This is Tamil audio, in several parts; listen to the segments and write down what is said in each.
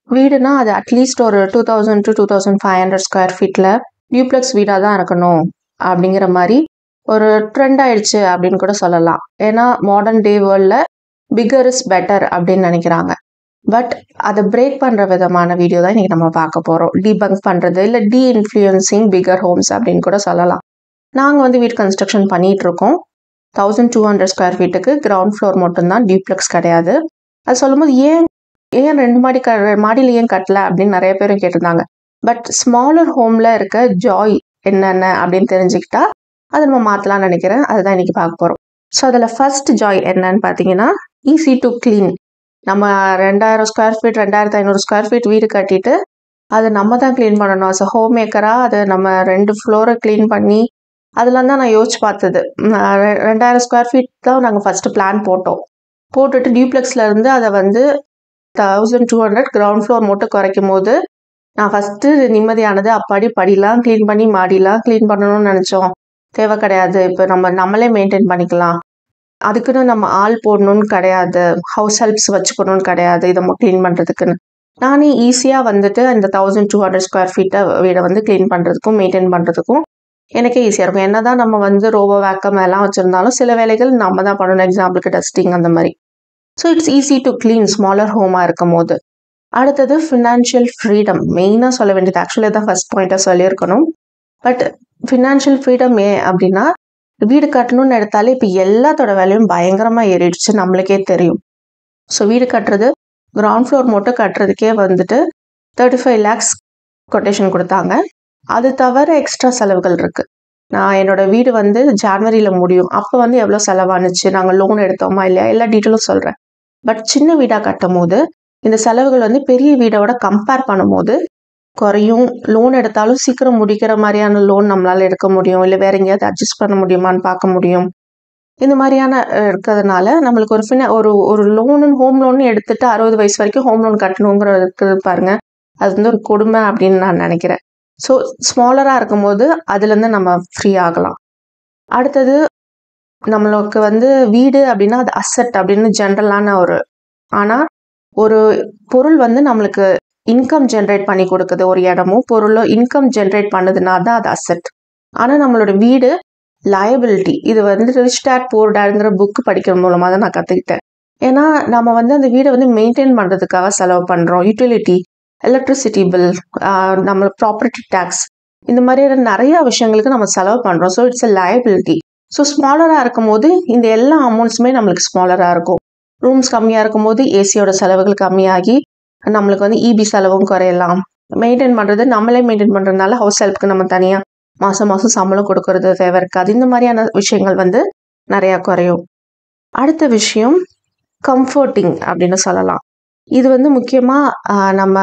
வீடுனா அது அட்லீஸ்ட் ஒரு two thousand to two thousand five hundred square ஃபீட்டில் டியூப்ளெக்ஸ் வீடாக தான் இருக்கணும் அப்படிங்கிற மாதிரி ஒரு ட்ரெண்ட் ஆயிடுச்சு அப்படின்னு கூட சொல்லலாம் ஏன்னா மாடர்ன் டே வேர்ல்டில் பிகர் இஸ் பெட்டர் அப்படின்னு நினைக்கிறாங்க பட் அதை பிரேக் பண்ணுற விதமான வீடியோ தான் இன்றைக்கி நம்ம பார்க்க போகிறோம் டீபங்க் பண்ணுறது இல்லை டீ இன்ஃப்ளூயன்சிங் பிகர் ஹோம்ஸ் அப்படின்னு கூட சொல்லலாம் நாங்கள் வந்து வீடு கன்ஸ்ட்ரக்ஷன் பண்ணிகிட்டு இருக்கோம் தௌசண்ட் டூ ஹண்ட்ரட் ஸ்கொயர் ஃபீட்டுக்கு கிரவுண்ட் ஃப்ளோர் மட்டும்தான் டியூப்ளெக்ஸ் கிடையாது அது சொல்லும்போது ஏன் ஏன் ரெண்டு மாடி க மாடியில் ஏன் கட்டல அப்படின்னு நிறைய பேரும் கேட்டிருந்தாங்க பட் ஸ்மாலர் ஹோமில் இருக்க ஜாய் என்னென்ன அப்படின்னு தெரிஞ்சுக்கிட்டா அதை நம்ம மாற்றலாம்னு நினைக்கிறேன் அதுதான் இன்னைக்கு பார்க்க போகிறோம் ஸோ அதில் ஃபர்ஸ்ட் ஜாய் என்னன்னு பார்த்தீங்கன்னா ஈஸி டு க்ளீன் நம்ம ரெண்டாயிரம் ஸ்கொயர் ஃபீட் ரெண்டாயிரத்து ஐநூறு ஸ்கொயர் ஃபீட் வீடு கட்டிட்டு அதை நம்ம தான் க்ளீன் பண்ணணும் அஸ் ஹோம் மேக்கராக அதை நம்ம ரெண்டு ஃப்ளோரை க்ளீன் பண்ணி அதெல்லாம் தான் நான் யோசிச்சு பார்த்தது நான் ரெ- ரெண்டாயிரம் ஸ்கொயர் ஃபீட் தான் நாங்கள் ஃபஸ்ட்டு பிளான் போட்டோம் போட்டுட்டு டியூப்ளெக்ஸில் இருந்து அதை வந்து thousand two hundred ground floor மட்டும் குறைக்கும் போது நான் ஃபஸ்ட்டு நிம்மதியானது அப்பாடி படிலாம் க்ளீன் பண்ணி மாடிலாம் க்ளீன் பண்ணணும்னு நினச்சோம் தேவை கிடையாது இப்போ நம்ம நம்மளே மெயின்டைன் பண்ணிக்கலாம் அதுக்குன்னு நம்ம ஆள் போடணும்னு கிடையாது ஹவுஸ் ஹெல்ப்ஸ் வச்சுக்கணும்னு கிடையாது இதை க்ளீன் பண்ணுறதுக்குன்னு நானே ஈஸியாக வந்துட்டு இந்த தௌசண்ட் டூ ஹண்ட்ரட் ஸ்கொயர் ஃபீட்டை வீடை வந்து க்ளீன் பண்ணுறதுக்கும் மெயின்டைன் பண்ணுறதுக்கும் எனக்கே ஈஸியாக இருக்கும் என்னதான் நம்ம வந்து ரோபோ வேக்கம் எல்லாம் வச்சுருந்தாலும் சில வேலைகள் நம்ம தான் பண்ணணும் எக்ஸாம்பிளுக்கு டஸ்டிங் அந்த மாதிரி so it's easy to clean smaller ஹோமாக இருக்கும் போது அடுத்தது ஃபினான்ஷியல் ஃப்ரீடம் மெயினாக சொல்ல வேண்டியது ஆக்சுவலி தான் ஃபர்ஸ்ட் பாயிண்ட்டாக சொல்லியிருக்கணும் பட் ஃபினான்ஷியல் ஃப்ரீடம் ஏன் அப்படின்னா வீடு கட்டணும்னு எடுத்தாலே இப்போ எல்லாத்தோட வேலையும் பயங்கரமாக ஏறிடுச்சு நம்மளுக்கே தெரியும் ஸோ வீடு கட்டுறது கிரவுண்ட் ஃப்ளோர் மட்டும் கட்டுறதுக்கே வந்துட்டு தேர்ட்டி ஃபைவ் லேக்ஸ் கொட்டேஷன் கொடுத்தாங்க அது தவிர எக்ஸ்ட்ரா செலவுகள் இருக்கு நான் என்னோட வீடு வந்து ஜான்வரியில் முடியும் அப்போ வந்து எவ்வளோ செலவானுச்சு நாங்கள் லோன் எடுத்தோமா இல்லையா எல்லா டீட்டெயிலும் சொல்கிறேன் பட் சின்ன வீடாக கட்டும் போது இந்த செலவுகள் வந்து பெரிய வீடோட கம்பேர் பண்ணும்போது குறையும் லோன் எடுத்தாலும் சீக்கிரம் முடிக்கிற மாதிரியான லோன் நம்மளால எடுக்க முடியும் இல்லை வேற எங்கேயாவது அட்ஜஸ்ட் பண்ண முடியுமான்னு பார்க்க முடியும் இந்த மாதிரியான அஹ், இருக்கிறதுனால நம்மளுக்கு ஒரு ஃபின ஒரு ஒரு லோனு ஹோம் லோன் எடுத்துட்டு அறுபது வயசு வரைக்கும் ஹோம் லோன் கட்டணுங்கிறது இருக்குது பாருங்க அது வந்து ஒரு கொடுமை அப்படின்னு நான் நினைக்கிறேன் ஸோ ஸ்மாலராக இருக்கும்போது அதுலேருந்து நம்ம ஃப்ரீ ஆகலாம் அடுத்தது நம்மளுக்கு வந்து வீடு அப்படின்னா அது அசெட் அப்படின்னு ஜென்ரலான ஒரு ஆனால் ஒரு பொருள் வந்து நம்மளுக்கு இன்கம் ஜென்ரேட் பண்ணி கொடுக்குது ஒரு இடமும் பொருளோ இன்கம் ஜென்ரேட் பண்ணுதுன்னா தான் அது அசெட் ஆனால் நம்மளோட வீடு லயபிலிட்டி இது வந்து ரிச் டேட் போர் டேட்ங்கிற புக் படிக்கிற மூலமாக தான் நான் கற்றுக்கிட்டேன் ஏன்னா நம்ம வந்து அந்த வீடை வந்து மெயின்டைன் பண்ணுறதுக்காக செலவு பண்ணுறோம் யூட்டிலிட்டி எலக்ட்ரிசிட்டி பில் நம்ம ப்ராப்பர்ட்டி டேக்ஸ் இந்த மாதிரியான நிறைய விஷயங்களுக்கு நம்ம செலவு பண்ணுறோம் so it's a liability so ஸ்மாலராக இருக்கும் போது இந்த எல்லா அமௌண்ட்ஸுமே நம்மளுக்கு ஸ்மாலராக இருக்கும் ரூம்ஸ் கம்மியாக இருக்கும் போது ஏசியோட செலவுகள் கம்மியாகி நம்மளுக்கு வந்து இபி செலவும் குறையலாம் மெயின்டைன் பண்ணுறது நம்மளே மெயின்டைன் பண்ணுறதுனால ஹவுஸ் ஹெல்ப்க்கு நம்ம தனியாக மாதம் மாதம் சம்பளம் கொடுக்கறது தேவை இருக்காது இந்த மாதிரியான விஷயங்கள் வந்து நிறையா குறையும் அடுத்த விஷயம் கம்ஃபர்ட்டிங் அப்படின்னு சொல்லலாம் இது வந்து முக்கியமாக நம்ம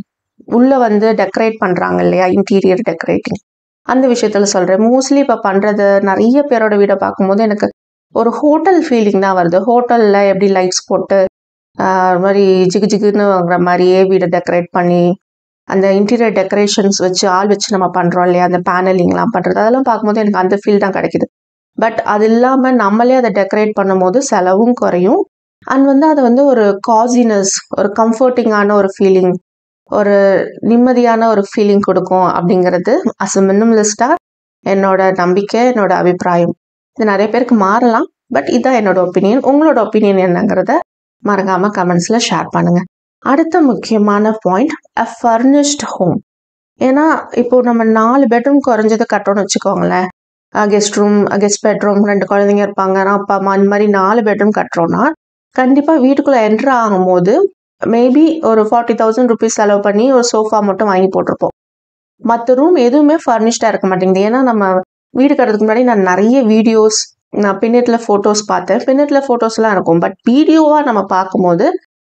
உள்ள வந்து டெக்கரேட் பண்ணுறாங்க இல்லையா இன்டீரியர் டெக்கரேட்டிங் அந்த விஷயத்துல சொல்கிறேன் மோஸ்ட்லி இப்போ பண்ணுறது நிறைய பேரோட வீடை பார்க்கும்போது எனக்கு ஒரு ஹோட்டல் ஃபீலிங் தான் வருது ஹோட்டலில் எப்படி லைட்ஸ் போட்டு ஆஹ் ஒரு மாதிரி ஜிகு ஜிகுன்னு வாங்குற மாதிரியே வீடை டெக்கரேட் பண்ணி அந்த இன்டீரியர் டெக்கரேஷன்ஸ் வச்சு ஆள் வச்சு நம்ம பண்ணுறோம் இல்லையா அந்த பேனலிங்லாம் பண்ணுறது அதெல்லாம் பார்க்கும்போது எனக்கு அந்த ஃபீல் தான் கிடைக்குது பட் அது இல்லாமல் நம்மளே அதை டெக்கரேட் பண்ணும்போது செலவும் குறையும் அண்ட் வந்து அது வந்து ஒரு காசினஸ் ஒரு கம்ஃபர்டிங்கான ஒரு ஃபீலிங் ஒரு நிம்மதியான ஒரு ஃபீலிங் கொடுக்கும் அப்படிங்கிறது அஸ் மினிமலிஸ்டாக என்னோட நம்பிக்கை என்னோட அபிப்பிராயம் இது நிறைய பேருக்கு மாறலாம் பட் இதுதான் என்னோட ஒப்பீனியன் உங்களோட ஒப்பீனியன் என்னங்கிறத மறக்காம கமெண்ட்ஸ்ல ஷேர் பண்ணுங்க அடுத்த முக்கியமான பாயிண்ட் அ ஃபர்னிஷ்ட் ஹோம் ஏன்னா இப்போ நம்ம நாலு பெட்ரூம் குறைஞ்சது கட்டோம்னு வச்சுக்கோங்களேன் கெஸ்ட் ரூம் கெஸ்ட் பெட்ரூம் ரெண்டு குழந்தைங்க இருப்பாங்க நான் அப்பா அம்மா அந்த மாதிரி நாலு பெட்ரூம் கட்டுறோம்னா கண்டிப்பாக வீட்டுக்குள்ளே என்ட்ரு ஆகும்போது மேபி ஒரு ஃபார்ட்டி தௌசண்ட் ருபீஸ் செலவு பண்ணி ஒரு சோஃபா மட்டும் வாங்கி போட்டிருப்போம் மற்ற ரூம் எதுவுமே ஃபர்னிஷ்டாக இருக்க மாட்டேங்குது ஏன்னா நம்ம வீடு கட்டுறதுக்கு முன்னாடி நான் நிறைய வீடியோஸ் நான் பின்னெட்டில் ஃபோட்டோஸ் பார்த்தேன் பின்னெட்டில் ஃபோட்டோஸ்லாம் இருக்கும் பட் வீடியோவாக நம்ம பார்க்கும்போது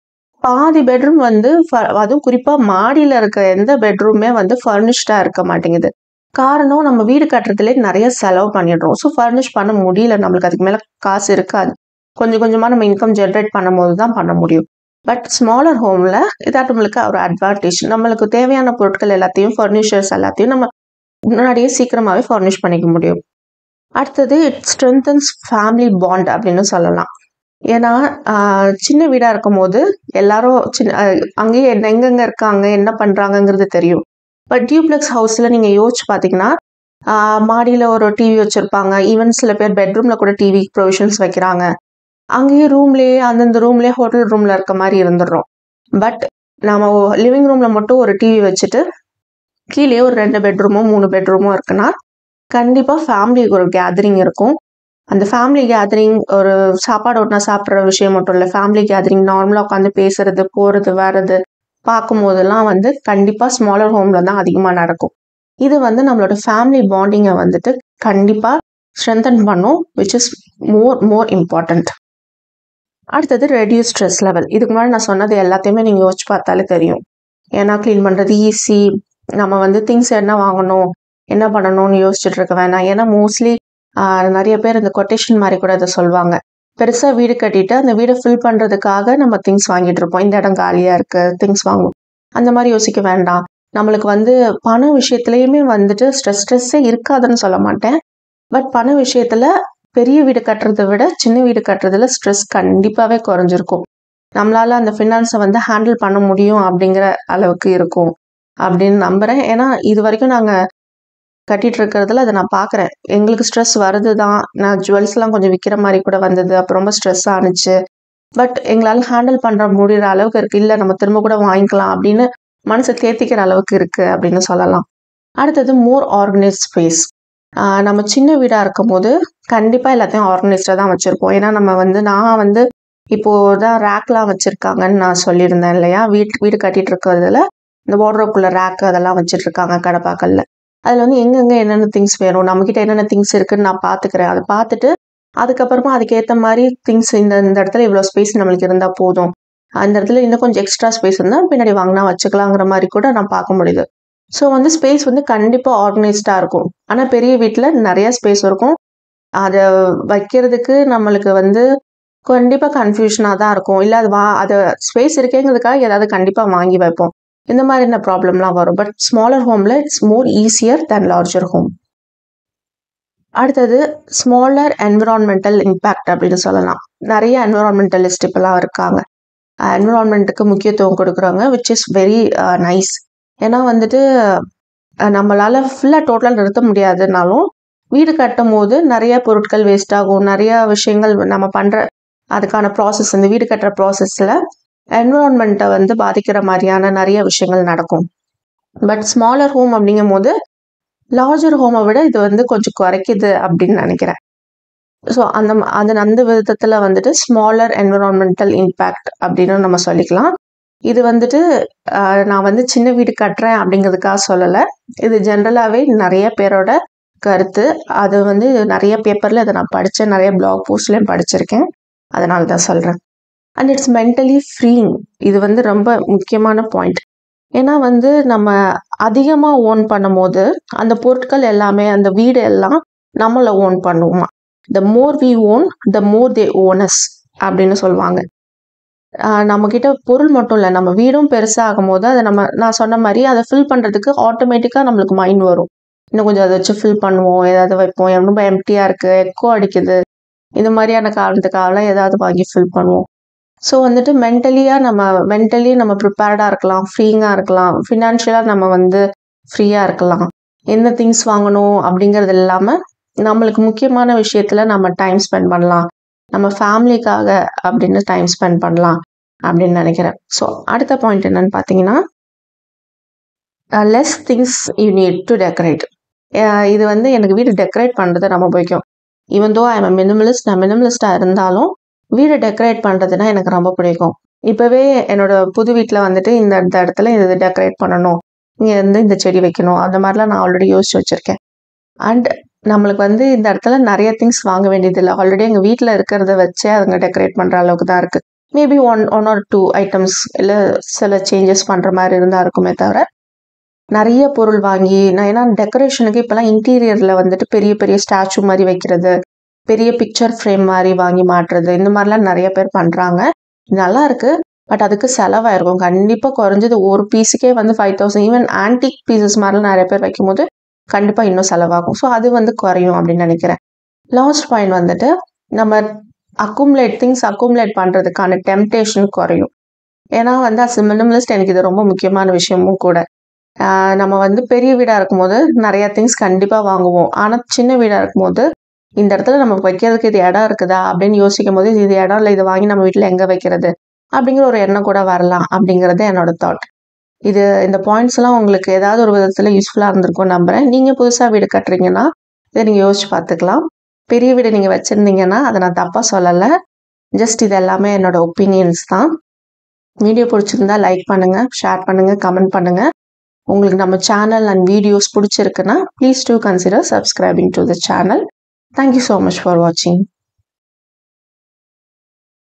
பாதி பெட்ரூம் வந்து ஃப- அதுவும் குறிப்பாக மாடியில் இருக்க எந்த பெட்ரூமே வந்து ஃபர்னிஷ்டாக இருக்க மாட்டேங்குது காரணம் நம்ம வீடு கட்டுறதுலே நிறைய செலவு பண்ணிடுறோம் ஸோ ஃபர்னிஷ் பண்ண முடியல நம்மளுக்கு அதுக்கு மேலே காசு இருக்காது கொஞ்சம் கொஞ்சமாக நம்ம இன்கம் ஜென்ரேட் பண்ணும்போது தான் பண்ண முடியும் பட் ஸ்மாலர் ஹோமில் இதாட்டு நம்மளுக்கு ஒரு அட்வான்டேஜ் நம்மளுக்கு தேவையான பொருட்கள் எல்லாத்தையும் ஃபர்னிச்சர்ஸ் எல்லாத்தையும் நம்ம முன்னாடியே சீக்கிரமாகவே ஃபர்னிஷ் பண்ணிக்க முடியும் அடுத்தது இட் ஸ்ட்ரென்தன்ஸ் ஃபேமிலி பாண்ட் அப்படின்னு சொல்லலாம் ஏன்னா ஆஹ், சின்ன வீடாக இருக்கும் போது எல்லாரும் சின்ன ஆஹ், அங்கேயே என்ன- எங்கெங்க இருக்காங்க என்ன பண்ணுறாங்கங்கிறது தெரியும் பட் டியூப்ளெக்ஸ் ஹவுஸில் நீங்கள் யோசிச்சு பார்த்தீங்கன்னா மாடியில் ஒரு டிவி வச்சுருப்பாங்க ஈவன் சில பேர் பெட்ரூமில் கூட டிவி ப்ரொவிஷன்ஸ் வைக்கிறாங்க அங்கேயே ரூம்லேயே அந்தந்த ரூம்லேயே ஹோட்டல் ரூமில் இருக்க மாதிரி இருந்துடுறோம் பட் நம்ம லிவிங் ரூமில் மட்டும் ஒரு டிவி வச்சுட்டு கீழே ஒரு ரெண்டு பெட்ரூமோ மூணு பெட்ரூமோ இருக்குன்னா கண்டிப்பாக ஃபேமிலிக்கு ஒரு கேதரிங் இருக்கும் அந்த ஃபேமிலி கேதரிங் ஒரு சாப்பாடு ஒன்றா சாப்பிட்ற விஷயம் மட்டும் இல்லை ஃபேமிலி கேதரிங் நார்மலாக உட்காந்து பேசுறது போகிறது வர்றது பார்க்கும்போதெல்லாம் வந்து கண்டிப்பாக ஸ்மாலர் ஹோமில் தான் அதிகமாக நடக்கும் இது வந்து நம்மளோட ஃபேமிலி பாண்டிங்கை வந்துட்டு கண்டிப்பாக ஸ்ட்ரென்தன் பண்ணும் which is more more important அடுத்தது ரெடியூஸ் ஸ்ட்ரெஸ் லெவல் இதுக்கு முன்னாடி நான் சொன்னது எல்லாத்தையுமே நீங்கள் யோசிச்சு பார்த்தாலே தெரியும் ஏன்னா க்ளீன் பண்ணுறது ஈஸி நம்ம வந்து திங்ஸ் என்ன வாங்கணும் என்ன பண்ணணும்னு யோசிச்சுட்டு இருக்க வேணாம் ஏன்னா மோஸ்ட்லி நிறைய பேர் இந்த கொட்டேஷன் மாதிரி கூட இதை சொல்லுவாங்க பெருசாக வீடு கட்டிட்டு அந்த வீடை ஃபில் பண்ணுறதுக்காக நம்ம திங்ஸ் வாங்கிட்டு இருப்போம் இந்த இடம் காலியாக இருக்கு திங்ஸ் வாங்குவோம் அந்த மாதிரி யோசிக்க வேண்டாம் நம்மளுக்கு வந்து பண விஷயத்துலையுமே வந்துட்டு ஸ்ட்ரெஸ் ஸ்ட்ரெஸ்ஸே இருக்காதுன்னு சொல்ல மாட்டேன் பட் பண விஷயத்துல பெரிய வீடு கட்டுறதை விட சின்ன வீடு கட்டுறதுல ஸ்ட்ரெஸ் கண்டிப்பாகவே குறைஞ்சிருக்கும் நம்மளால அந்த ஃபினான்ஸை வந்து ஹேண்டில் பண்ண முடியும் அப்படிங்கிற அளவுக்கு இருக்கும் அப்படின்னு நம்புறேன் ஏன்னா இது வரைக்கும் நாங்கள் கட்டிட்டு இருக்கிறதுல அதை நான் பார்க்குறேன் எங்களுக்கு ஸ்ட்ரெஸ் வருது தான் நான் ஜுவல்ஸ்லாம் கொஞ்சம் விற்கிற மாதிரி கூட வந்தது அப்போ ரொம்ப ஸ்ட்ரெஸ் ஆனிச்சு பட் எங்களால் ஹேண்டில் பண்ணுற முடிகிற அளவுக்கு இருக்கு இல்லை நம்ம திரும்ப கூட வாங்கிக்கலாம் அப்படின்னு மனசை தேத்திக்கிற அளவுக்கு இருக்கு அப்படின்னு சொல்லலாம் அடுத்தது மோர் ஆர்கனைஸ் ஸ்பேஸ் நம்ம சின்ன வீடாக இருக்கும் போது கண்டிப்பாக எல்லாத்தையும் ஆர்கனைஸ்டாக தான் வச்சுருப்போம் ஏன்னா நம்ம வந்து நான் வந்து இப்போ தான் ரேக்லாம் வச்சுருக்காங்கன்னு நான் சொல்லியிருந்தேன் இல்லையா வீட் வீடு கட்டிட்டு இருக்கிறதுல இந்த வார்ட்ரோப்குள்ள ரேக் அதெல்லாம் வச்சுட்டு இருக்காங்க கடப்பாக்கல்ல அதில் வந்து எங்கெங்கே என்னென்ன திங்ஸ் வேணும் நம்மக்கிட்ட என்னென்ன திங்ஸ் இருக்குன்னு நான் பார்த்துக்கிறேன் அதை பார்த்துட்டு அதுக்கப்புறமா அதுக்கேற்ற மாதிரி திங்ஸ் இந்த இந்த இடத்துல இவ்வளோ ஸ்பேஸ் நம்மளுக்கு இருந்தால் போதும் அந்த இடத்துல இன்னும் கொஞ்சம் எக்ஸ்ட்ரா ஸ்பேஸ் இருந்தால் பின்னாடி வாங்கினா வச்சுக்கலாங்கிற மாதிரி கூட நான் பார்க்க முடியுது ஸோ வந்து ஸ்பேஸ் வந்து கண்டிப்பாக ஆர்கனைஸ்டாக இருக்கும் ஆனால் பெரிய வீட்டில் நிறைய ஸ்பேஸ் இருக்கும் அதை வைக்கிறதுக்கு நம்மளுக்கு வந்து கண்டிப்பாக கன்ஃபியூஷனாக தான் இருக்கும் இல்லை அது வா அதை ஸ்பேஸ் இருக்கேங்கிறதுக்காக ஏதாவது கண்டிப்பாக வாங்கி வைப்போம் இந்த மாதிரியான ப்ராப்ளம்லாம் வரும் பட் ஸ்மாலர் ஹோமில் it's more easier than larger home அடுத்தது ஸ்மாலர் என்விரான்மெண்டல் இம்பேக்ட் அப்படின்னு சொல்லலாம் நிறைய என்விரான்மெண்டலிஸ்ட் இப்போலாம் இருக்காங்க என்விரான்மெண்ட்டுக்கு முக்கியத்துவம் கொடுக்குறாங்க விச் இஸ் வெரி நைஸ் ஏன்னா வந்துட்டு அஹ், நம்மளால ஃபுல்லாக டோட்டலாக நிறுத்த முடியாதுனாலும் வீடு கட்டும் போது நிறைய பொருட்கள் வேஸ்ட் ஆகும் நிறைய விஷயங்கள் நம்ம பண்ணுற அதுக்கான ப்ராசஸ் இந்த வீடு கட்டுற ப்ராசஸில் என்விரான்மெண்ட்டை வந்து பாதிக்கிற மாதிரியான நிறைய விஷயங்கள் நடக்கும் பட் ஸ்மாலர் ஹோம் அப்படிங்கும் போது லார்ஜர் ஹோமை விட இது வந்து கொஞ்சம் குறைக்குது அப்படின்னு நினைக்கிறேன் ஸோ அந்த ம- அது அந்த விதத்தில் வந்துட்டு ஸ்மாலர் என்விரான்மெண்டல் இம்பேக்ட் அப்படின்னு நம்ம சொல்லிக்கலாம் இது வந்துட்டு ஆஹ், நான் வந்து சின்ன வீடு கட்டுறேன் அப்படிங்கிறதுக்காக சொல்லலை இது ஜென்ரலாகவே நிறைய பேரோட கருத்து அது வந்து நிறைய பேப்பரில் இதை நான் படித்தேன் நிறைய பிளாக் போஸ்ட்லேயும் படிச்சிருக்கேன் அதனால தான் சொல்கிறேன் அண்ட் இட்ஸ் மென்டலி ஃப்ரீங் இது வந்து ரொம்ப முக்கியமான பாயிண்ட் ஏன்னா வந்து நம்ம அதிகமாக ஓன் பண்ணும்போது அந்த பொருட்கள் எல்லாமே அந்த வீடு எல்லாம் நம்மளை ஓன் பண்ணுவோமா the more we own the more they own us அப்படின்னு சொல்லுவாங்க ஆஹ் நம்ம கிட்ட பொருள் மட்டும் இல்லை நம்ம வீடும் பெருசாகும் போது அதை நம்ம நான் சொன்ன மாதிரி அதை ஃபில் பண்ணுறதுக்கு ஆட்டோமேட்டிக்காக நம்மளுக்கு மைண்ட் வரும் இன்னும் கொஞ்சம் அதை வச்சு ஃபில் பண்ணுவோம் ஏதாவது வைப்போம் ரொம்ப எம்டியாக இருக்குது எக்கோ அடிக்குது இந்த மாதிரியான காரணத்துக்காகலாம் ஏதாவது வாங்கி ஃபில் பண்ணுவோம் ஸோ வந்துட்டு மென்டலியாக நம்ம மென்டலி நம்ம ப்ரிப்பேர்டாக இருக்கலாம் ஃப்ரீயாக இருக்கலாம் ஃபினான்ஷியலாக நம்ம வந்து ஃப்ரீயாக இருக்கலாம் என்ன திங்ஸ் வாங்கணும் அப்படிங்கிறது இல்லாமல் நம்மளுக்கு முக்கியமான விஷயத்தில் நம்ம டைம் ஸ்பெண்ட் பண்ணலாம் நம்ம ஃபேமிலிக்காக அப்படின்னு டைம் ஸ்பெண்ட் பண்ணலாம் அப்படின்னு நினைக்கிறேன் ஸோ அடுத்த பாயிண்ட் என்னன்னு பார்த்தீங்கன்னா less things you need to decorate இது வந்து எனக்கு வீடு டெக்கரேட் பண்ணுறது ரொம்ப பிடிக்கும் even though I am Minimalist நான் மினிமலிஸ்டாக இருந்தாலும் வீடை டெக்கரேட் பண்ணுறதுனா எனக்கு ரொம்ப பிடிக்கும் இப்போவே என்னோட புது வீட்டில் வந்துட்டு இந்த இந்த இடத்துல இது டெக்கரேட் பண்ணணும் இங்கே இருந்து இந்த செடி வைக்கணும் அந்த மாதிரிலாம் நான் ஆல்ரெடி யோசிச்சு வச்சுருக்கேன் அண்ட் நம்மளுக்கு வந்து இந்த இடத்துல நிறைய திங்ஸ் வாங்க வேண்டியதில்லை ஆல்ரெடி எங்கள் வீட்டில் இருக்கிறத வச்சே அதுங்க டெக்கரேட் பண்ணுற அளவுக்கு தான் இருக்குது maybe one one or two items இல்லை சில சேஞ்சஸ் பண்ணுற மாதிரி இருந்தால் இருக்குமே தவிர நிறைய பொருள் வாங்கி நான் ஏன்னா டெக்கரேஷனுக்கு இப்போலாம் இன்டீரியரில் வந்துட்டு பெரிய பெரிய ஸ்டாச்சு மாதிரி வைக்கிறது பெரிய பிக்சர் ஃப்ரேம் மாதிரி வாங்கி மாட்டுறது இந்த மாதிரிலாம் நிறைய பேர் பண்ணுறாங்க நல்லா இருக்கு பட் அதுக்கு செலவாயிருக்கும் கண்டிப்பாக குறைஞ்சது ஒரு பீஸுக்கே வந்து five thousand even antique pieces மாதிரிலாம் நிறைய பேர் வைக்கும்போது கண்டிப்பாக இன்னும் செலவாகும் ஸோ அது வந்து குறையும் அப்படின்னு நினைக்கிறேன் லாஸ்ட் பாயிண்ட் வந்துட்டு நம்ம அக்குமுலேட் திங்ஸ் அக்குமுலேட் பண்ணுறதுக்கான டெம்டேஷன் குறையும் ஏன்னா வந்து அஸ் மினிமலிஸ்ட் எனக்கு இது ரொம்ப முக்கியமான விஷயமும் கூட ஆஹ் நம்ம வந்து பெரிய வீடாக இருக்கும்போது நிறைய திங்ஸ் கண்டிப்பாக வாங்குவோம் ஆனால் சின்ன வீடாக இருக்கும்போது இந்த இடத்துல நம்ம வைக்கிறதுக்கு இது இடம் இருக்குதா அப்படின்னு யோசிக்கும் போது இது இடம் இல்லை இது வாங்கி நம்ம வீட்டில் எங்கே வைக்கிறது அப்படிங்கிற ஒரு எண்ணம் கூட வரலாம் அப்படிங்கிறது என்னோட தாட் இது இந்த பாயிண்ட்ஸ் எல்லாம் உங்களுக்கு ஏதாவது ஒரு விதத்தில் யூஸ்ஃபுல்லாக இருந்திருக்கும் நம்புறேன் நீங்கள் புதுசாக வீடு கட்டுறீங்கன்னா இதை நீங்கள் யோசிச்சு பார்த்துக்கலாம் பெரிய வீடு நீங்கள் வச்சுருந்தீங்கன்னா அதை நான் தப்பாக சொல்லலை ஜஸ்ட் இது எல்லாமே என்னோட ஒப்பீனியன்ஸ் தான் வீடியோ பிடிச்சிருந்தா லைக் பண்ணுங்கள் ஷேர் பண்ணுங்கள் கமெண்ட் பண்ணுங்கள் உங்களுக்கு நம்ம சேனல் அண்ட் வீடியோஸ் பிடிச்சிருக்குன்னா please do consider subscribing to the channel thank you so much for வாட்சிங்